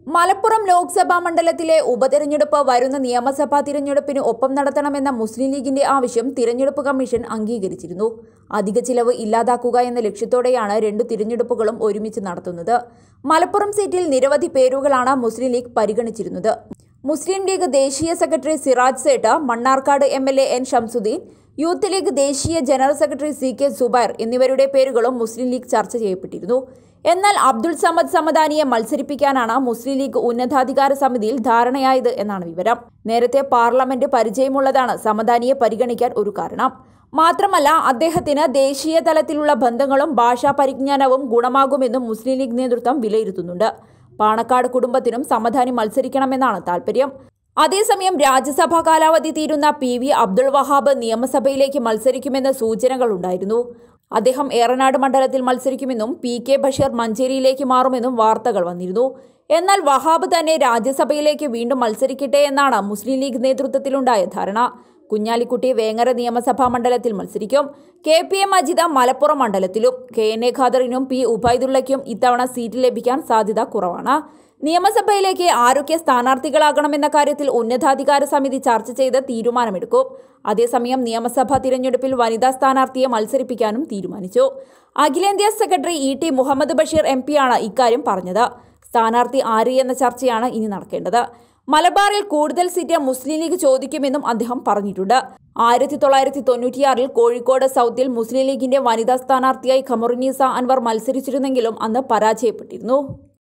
മലപ്പുറം ലോക്സഭാ മണ്ഡലത്തിലെ ഉപതെരഞ്ഞെടുപ്പ് വരുന്ന നിയമസഭാ തിരഞ്ഞെടുപ്പിന് ഒപ്പം നടത്തണമെന്ന മുസ്ലിം ലീഗിന്റെ ആവശ്യം തിരഞ്ഞെടുപ്പ് കമ്മീഷൻ അംഗീകരിച്ചിരുന്നു അധിക ചിലവ് ഇല്ലാതാക്കുക എന്ന ലക്ഷ്യത്തോടെയാണ് രണ്ടു തിരഞ്ഞെടുപ്പുകളും ഒരുമിച്ച് നടത്തുന്നത് മലപ്പുറം സീറ്റിൽ നിരവധി പേരുകളാണ് മുസ്ലിം ലീഗ് പരിഗണിച്ചിരുന്നത് മുസ്ലിം ലീഗ് ദേശീയ secretary Siraj Sait Mannarkkad M L A N Shamsuddin Youth League ദേശീയ general secretary C K Zubair എന്നിവരുടെ പേരുകളും മുസ്ലിം ലീഗ് ചർച്ച ചെയ്യപ്പെട്ടിരുന്നു എന്നാൽ അബ്ദുൾ സമദ് സമദാനിയെ മത്സരിപ്പിക്കാനാണ് മുസ്ലിം ലീഗ് ഉന്നതാധികാര സമിതിയിൽ ധാരണയായത് എന്നാണ് വിവരം നേരത്തെ പാർലമെന്റ് പരിചയമുള്ളതാണ് സമദാനിയെ പരിഗണിക്കാൻ ഒരു കാരണം മാത്രമല്ല അദ്ദേഹത്തിന് ദേശീയ തലത്തിലുള്ള ബന്ധങ്ങളും ഭാഷാ പരിജ്ഞാനവും ഗുണമാകുമെന്നും മുസ്ലിം ലീഗ് നേതൃത്വം വിലയിരുത്തുന്നുണ്ട് പാണക്കാട് കുടുംബത്തിനും സമധാനി മത്സരിക്കണമെന്നാണ് താൽപര്യം അതേസമയം രാജ്യസഭാ കാലാവധി തീരുന്ന പി വി അബ്ദുൾ വഹാബ് നിയമസഭയിലേക്ക് മത്സരിക്കുമെന്ന സൂചനകളുണ്ടായിരുന്നു അദ്ദേഹം ഏറനാട് മണ്ഡലത്തിൽ മത്സരിക്കുമെന്നും പി കെ ബഷീർ മഞ്ചേരിയിലേക്ക് മാറുമെന്നും വാർത്തകൾ വന്നിരുന്നു എന്നാൽ വഹാബ് തന്നെ രാജ്യസഭയിലേക്ക് വീണ്ടും മത്സരിക്കട്ടെ എന്നാണ് മുസ്ലിം ലീഗ് നേതൃത്വത്തിലുണ്ടായ ധാരണ കുഞ്ഞാലിക്കുട്ടി വേങ്ങര നിയമസഭാ മണ്ഡലത്തിൽ മത്സരിക്കും K P A Majeed Malappuram മണ്ഡലത്തിലും കെ എൻ എ ഖാദറിനും പി ഉബൈദുള്ളയ്ക്കും ഇത്തവണ സീറ്റ് ലഭിക്കാൻ സാധ്യത കുറവാണ് നിയമസഭയിലേക്ക് ആരൊക്കെ സ്ഥാനാർത്ഥികളാകണമെന്ന കാര്യത്തിൽ ഉന്നതാധികാര സമിതി ചർച്ച ചെയ്ത് തീരുമാനമെടുക്കും അതേസമയം നിയമസഭാ തിരഞ്ഞെടുപ്പിൽ വനിതാ സ്ഥാനാർത്ഥിയെ മത്സരിപ്പിക്കാനും തീരുമാനിച്ചു അഖിലേന്ത്യാ secretary E T Muhammad Basheer M പിയാണ് ഇക്കാര്യം പറഞ്ഞത് സ്ഥാനാർത്ഥി ആര് എന്ന ചർച്ചയാണ് ഇനി നടക്കേണ്ടത് മലബാറിൽ കൂടുതൽ സീറ്റ് മുസ്ലിം ലീഗ് ചോദിക്കുമെന്നും അദ്ദേഹം പറഞ്ഞിട്ടുണ്ട് ആയിരത്തി തൊള്ളായിരത്തി തൊണ്ണൂറ്റിയാറിൽ കോഴിക്കോട് സൗത്തിൽ മുസ്ലിം ലീഗിന്റെ വനിതാ സ്ഥാനാർത്ഥിയായി ഖമറുന്നീസ അൻവർ മത്സരിച്ചിരുന്നെങ്കിലും അന്ന് പരാജയപ്പെട്ടിരുന്നു